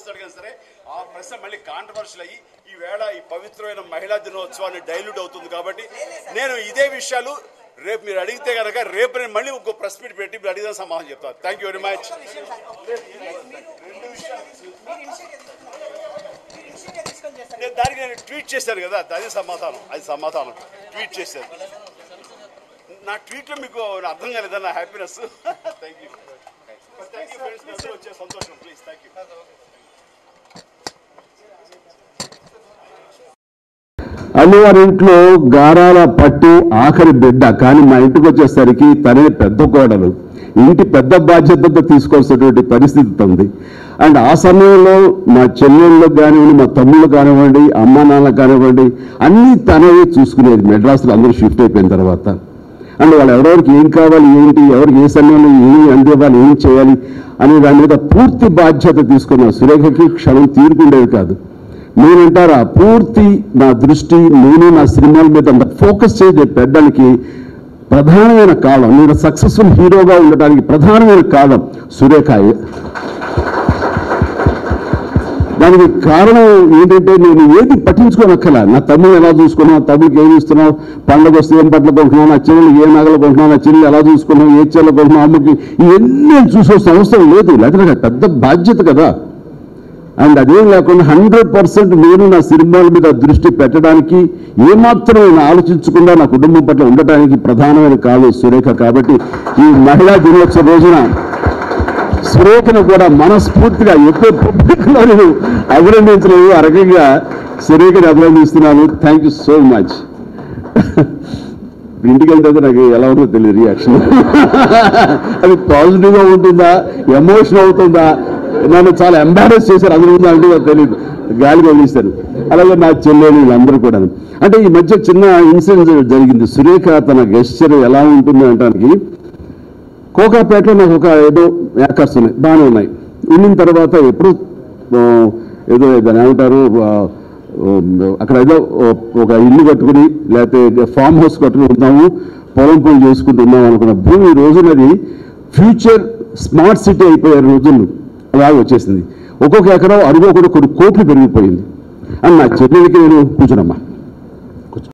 ప్రశ్న అడిగినా సరే ఆ ప్రశ్న మళ్ళీ కాంట్రవర్షియల్ అయ్యి ఈ వేళ ఈ పవిత్రమైన మహిళా దినోత్సవాన్ని డైల్యూట్ అవుతుంది కాబట్టి నేను ఇదే విషయాలు రేపు మీరు అడిగితే కనుక రేపు నేను మళ్ళీ ఇంకో ప్రెస్ మీట్ పెట్టి మీరు అడిగిన సమాధానం చెప్తాను థ్యాంక్ యూ వెరీ మచ్ నేను దానికి నేను ట్వీట్ చేశాను కదా అది సమాధానం అది సమాధానం ట్వీట్ చేశాను నా ట్వీట్లో మీకు అర్థం కాలేదా నా happiness thank you thank you friends అందరూ వచ్చే సంతోషం ప్లీజ్ థ్యాంక్ యూ అమ్మవారి ఇంట్లో గారాల పట్టి ఆఖరి బిడ్డ కానీ మా ఇంటికి వచ్చేసరికి తనే పెద్ద కోడలు ఇంటి పెద్ద బాధ్యతతో తీసుకోవాల్సినటువంటి పరిస్థితి ఉంది అండ్ ఆ సమయంలో మా చెల్లెళ్ళు కానివ్వండి మా తమ్ముళ్ళు కానివ్వండి అమ్మ నాన్న కానివ్వండి అన్నీ తనే చూసుకునేది మెడ్రాస్లో అందరూ షిఫ్ట్ అయిపోయిన తర్వాత అండ్ వాళ్ళు ఎవరెవరికి ఏం కావాలి ఏంటి ఎవరికి ఏ సమయంలో ఏమి అందివ్వాలి ఏం చేయాలి అనే దాని మీద పూర్తి బాధ్యత తీసుకున్న సురేఖకి క్షణం తీరుకుండేది కాదు నేనంటారా పూర్తి నా దృష్టి నేను నా సినిమాల మీద అంత ఫోకస్ చేసే పెట్టడానికి ప్రధానమైన కాలం నేను సక్సెస్ఫుల్ హీరోగా ఉండడానికి ప్రధానమైన కాలం సురేఖాయే దానికి కారణం ఏంటంటే నేను ఏది పట్టించుకోనక్కల నా తమ్ముడు ఎలా చూసుకున్నావు తమ్ముడికి ఏమి ఇస్తున్నావు పండుగ వస్తే ఏం బట్టలు కొంటున్నావు నా చెల్లెలు ఏ నగలు కొంటున్నావు నా చెల్లెలు ఎలా చూసుకున్నావు ఏ చెల్లెలు కొంటున్నావు అమ్మకి ఇవన్నీ నేను చూసే అవసరం లేదు లేకపోతే నాకు పెద్ద బాధ్యత కదా అండ్ అదేం లేకుండా హండ్రెడ్ పర్సెంట్ నేను నా సినిమాల మీద దృష్టి పెట్టడానికి ఏమాత్రం నేను ఆలోచించకుండా నా కుటుంబం పట్ల ఉండటానికి ప్రధానమైన కాదు సురేఖ కాబట్టి ఈ మహిళా దినోత్సవ రోజున సురేఖను కూడా మనస్ఫూర్తిగా ఎక్కువ పబ్లిక్లో నేను అభినందించలేదు ఆ రకంగా సురేఖని అభినందిస్తున్నాను థ్యాంక్ యూ సో మచ్ ఇంటికి వెళ్తే నాకు ఎలా ఉందో తెలియదు రియాక్షన్ అది పాజిటివ్గా ఉంటుందా ఎమోషన్ అవుతుందా నన్ను చాలా ఎంబారెస్ చేశారు అది ఉందా అంటే నాకు తెలియదు గాలికి వదిలేశారు అలాగే నా చెల్లెలు వీళ్ళందరూ కూడా అంటే ఈ మధ్య చిన్న ఇన్సిడెంట్ జరిగింది సురేఖ తన గెస్చర్ ఎలా ఉంటుంది అనడానికి కోకాపేటలో నాకు ఒక ఏదో యాకర్స్ ఉన్నాయి బాగానే ఉన్నాయి ఉండిన తర్వాత ఎప్పుడు ఆ, ఏదో దాన్ని ఏమంటారు ఆ, ఆ, అక్కడ ఏదో ఒక ఇల్లు కట్టుకుని లేకపోతే ఫామ్ హౌస్ కట్టుకుని ఉన్నాము పొలం పనులు చేసుకుంటున్నాం అనుకున్న భూమి ఈ రోజునది ఫ్యూచర్ స్మార్ట్ సిటీ అయిపోయే రోజులు అలాగే వచ్చేసింది ఒక్కొక్క ఎకరం అడుగు ఒకటి కొన్ని కోట్లు పెరిగిపోయింది అని నా చెల్లెలకి నేను కూర్చున్నమ్మా